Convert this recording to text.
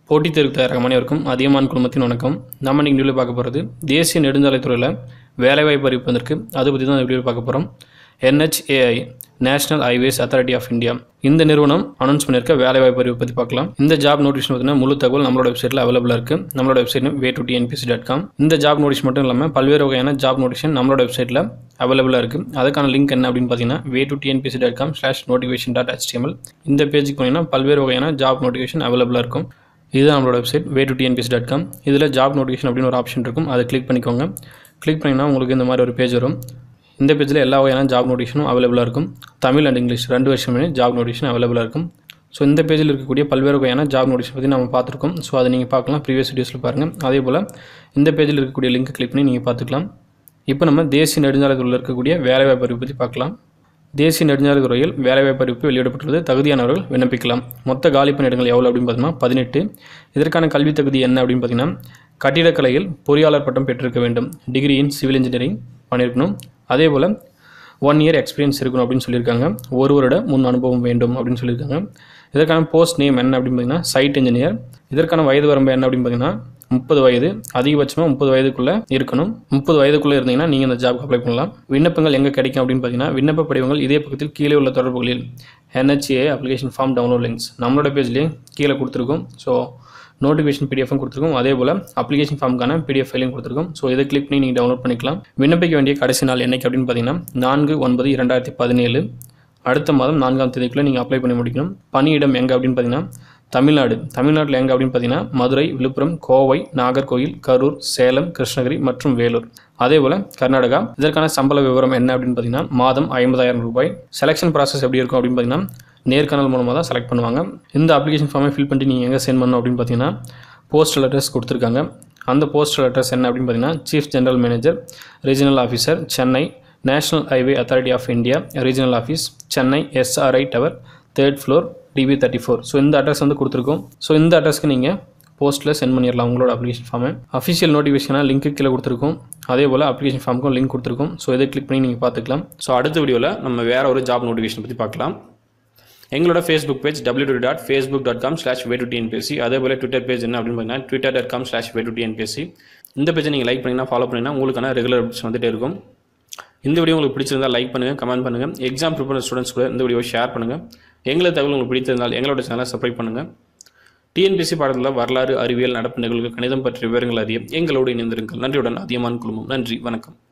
போட்டித் தேர்வு தயாராக அனைவருக்கும் அதிகமான குடும்பத்தின் வணக்கம் நம்ம இன்னைக்கு வீடியோவில் பார்க்க போகிறது தேசிய நெடுஞ்சாலைத்துறையில் வேலைவாய்ப்பு அறிவிப்பதற்கு அதை பற்றி தான் இந்த வீடியோவில் பார்க்க போகிறோம் NHAI national highways authority of India இந்த நிறுவனம் அனௌன்ஸ் பண்ணியிருக்க வேலைவாய்ப்பு அறிவிப்பை பற்றி பார்க்கலாம் இந்த ஜாப் நோட்டிஃபிகேஷன் பார்த்தீங்கன்னா முழு தகவல் நம்மளோட வெப்சைட்டில் அவைலபிளாக இருக்குது நம்மளோட website way to TNPC dot com இந்த ஜாப் நோட்டிஸ் மட்டும் இல்லாமல் பல்வேறு வகையான ஜாப் நோட்டிஃபிகேஷன் நம்மளோட வெப்சைட்டில் அவைலபிளாக இருக்குது அதுக்கான லிங்க் என்ன அப்படின்னு பார்த்தீங்கன்னா way to TNPC dot com slash notification dot HTML இந்த பேஜுக்கு போனீங்கன்னா பல்வேறு வகையான ஜாப் நோட்டிஃபிகேஷன் அவைலபிளாக இருக்கும் இதுதான் நம்மளோட website way to TNPC dot com இதில் ஜாப் நோட்டிஃபிகேஷன் அப்படின்னு ஒரு ஆப்ஷன் இருக்கும் அதை கிளிக் பண்ணிக்கோங்க கிளிக் பண்ணிங்கன்னா உங்களுக்கு இந்த மாதிரி ஒரு பேஜ் வரும் இந்த பேஜில் எல்லா வகையான ஜாப் நோட்டிஃபிகேஷனும் அவைலபிளாக இருக்கும் தமிழ் அண்ட் இங்கிலீஷ் ரெண்டு வருஷமே ஜாப் நோட்டிஃபிகேஷன் அவைலபிளாக இருக்கும் ஸோ இந்த பேஜில் இருக்கக்கூடிய பல்வேறு வகையான ஜாப் நோட்டிஃபிகேஷன் பற்றி நம்ம பார்த்துருக்கோம் ஸோ அதை நீங்கள் பார்க்கலாம் ப்ரீவியஸ் வீடியோஸில் பாருங்கள் அதே போல் இந்த பேஜில் இருக்கக்கூடிய லிங்க் கிளிக் பண்ணி நீங்கள் பார்த்துக்கலாம் இப்போ நம்ம தேசிய நெடுஞ்சாலைத்துறையில் இருக்கக்கூடிய வேலைவாய்ப்பு அறிவிப்பு பற்றி பார்க்கலாம் தேசிய நெடுஞ்சாலைத்துறையில் வேலைவாய்ப்பு அறிவிப்பு வெளியிடப்பட்டுள்ளது தகுதியானவர்கள் விண்ணப்பிக்கலாம் மொத்த காலி பணியிடங்கள் எவ்வளோ அப்படின்னு பார்த்தீங்கன்னா பதினெட்டு இதற்கான கல்வி தகுதி என்ன அப்படின்னு பார்த்தீங்கன்னா கட்டிடக்கலையில் பொறியாளர் பட்டம் பெற்றிருக்க வேண்டும் டிகிரி இன் சிவில் இன்ஜினியரிங் பண்ணியிருக்கணும் அதே போல் ஒன் இயர் எக்ஸ்பீரியன்ஸ் இருக்கணும் அப்படின்னு சொல்லியிருக்காங்க ஒரு வருட முன் அனுபவம் வேண்டும் அப்படின்னு சொல்லியிருக்காங்க இதற்கான போஸ்ட் நேம் என்ன அப்படின்னு பார்த்தீங்கன்னா சைட் இன்ஜினியர் இதற்கான வயது வரம்பு என்ன அப்படின்னு பார்த்தீங்கன்னா முப்பது வயது அதிகபட்சமாக முப்பது வயதுக்குள்ளே இருக்கணும் முப்பது வயதுக்குள்ளே இருந்தீங்கன்னா நீங்கள் இந்த ஜாப்க்கு அப்ளை பண்ணலாம் விண்ணப்பங்கள் எங்கே கிடைக்கும் அப்படின்னு பார்த்தீங்கன்னா விண்ணப்ப படிவங்கள் இதே பக்கத்தில் கீழே உள்ள தொடர்புகளில் NHA application form download links நம்மளோட பேஜ்லேயே கீழே கொடுத்துருக்கோம் ஸோ நோட்டிஃபிகேஷன் பிடிஎஃப்பும் கொடுத்துருக்கோம் அதே போல் அப்ளிகேஷன் ஃபார்முக்கான பிடிஎஃப் ஃபைலையும் கொடுத்துருக்கோம் ஸோ இதை கிளிக் பண்ணி நீங்கள் டவுன்லோட் பண்ணிக்கலாம் விண்ணப்பிக்க வேண்டிய கடைசி நாள் என்னைக்கு அப்படின்னு பார்த்தீங்கன்னா நான்கு ஒன்பது இரண்டாயிரத்தி பதினேழு அடுத்த மாதம் நான்காம் தேதிக்குள்ளே நீங்கள் அப்ளை பண்ணி முடிக்கணும் பணியிடம் எங்கே அப்படின்னு பார்த்தீங்கன்னா தமிழ்நாடு தமிழ்நாட்டில் எங்கே அப்படின்னு பார்த்தீங்கன்னா மதுரை விழுப்புரம் கோவை நாகர்கோயில் கரூர் சேலம் கிருஷ்ணகிரி மற்றும் வேலூர் அதே போல் கர்நாடகா இதற்கான சம்பள விவரம் என்ன அப்படின்னு பார்த்தீங்கன்னா மாதம் ஐம்பதாயிரம் ரூபாய் செலெக்ஷன் ப்ராசஸ் எப்படி இருக்கும் அப்படின்னு பார்த்தீங்கன்னா நேர்காணல் மூலமாக தான் செலக்ட் பண்ணுவாங்க இந்த அப்ளிகேஷன் ஃபார்மை ஃபில் பண்ணிட்டு நீங்கள் எங்கே சென்ட் பண்ணணும் அப்படின்னு பார்த்தீங்கன்னா போஸ்டல் அட்ரஸ் கொடுத்துருக்காங்க அந்த போஸ்டல் அட்ரஸ் என்ன அப்படின்னு பார்த்தீங்கன்னா chief general manager regional officer Chennai national highway authority of India regional office Chennai SRI tower third floor TP thirty four so இந்த அட்ரஸ் வந்து கொடுத்துருக்கோம் ஸோ இந்த அட்ரஸ்க்கு நீங்கள் போஸ்ட்டில் சென்ட் பண்ணிடலாம் உங்களோட அப்ளிகேஷன் ஃபார்மை அஃபிஷியல் நோட்டிஃபிகேஷனாக லிங்க்கு கீழே கொடுத்துருக்கோம் அதே போல் அப்ளிகேஷன் ஃபார்முக்கும் லிங்க் கொடுத்துருக்கோம் ஸோ இதை கிளிக் பண்ணி நீங்கள் பார்த்துக்கலாம் ஸோ அடுத்த வீடியோவில் நம்ம வேற ஒரு ஜாப் நோட்டிஃபிகேஷன் பற்றி பார்க்கலாம் எங்களோட Facebook page W W dot Facebook dot com slash way to TNPSC அதே போல் ட்விட்டர் பேஜ் என்ன அப்படின்னு பார்த்தீங்கன்னா Twitter dot com slash way to TNPSC இந்த பேஜை நீங்கள் லைக் பண்ணிங்கன்னா ஃபாலோ பண்ணிங்கன்னா உங்களுக்கான ரெகுலர் அப்டேட்ஸ் வந்துட்டே இருக்கும் இந்த வீடியோ உங்களுக்கு பிடிச்சிருந்தால் லைக் பண்ணுங்கள் கமெண்ட் பண்ணுங்கள் எக்ஸாம் ப்ரிப்பேர் ஸ்டூடெண்ட்ஸ் கூட இந்த வீடியோ ஷேர் பண்ணுங்கள் எங்களை தகவல் உங்களுக்கு பிடித்திருந்தால் எங்களோட சேனலை சப்ஸ்கிரைப் பண்ணுங்கள் டிஎன்பிஎஸ்சி பாடத்தில் வரலாறு அறிவியல் நடப்பு நிகழ்வுகள் கணிதம் பற்றிய விவரங்கள் அறிய எங்களோடு இணைந்திருங்கள் நன்றியுடன் அதிகமான குழுமம் நன்றி வணக்கம்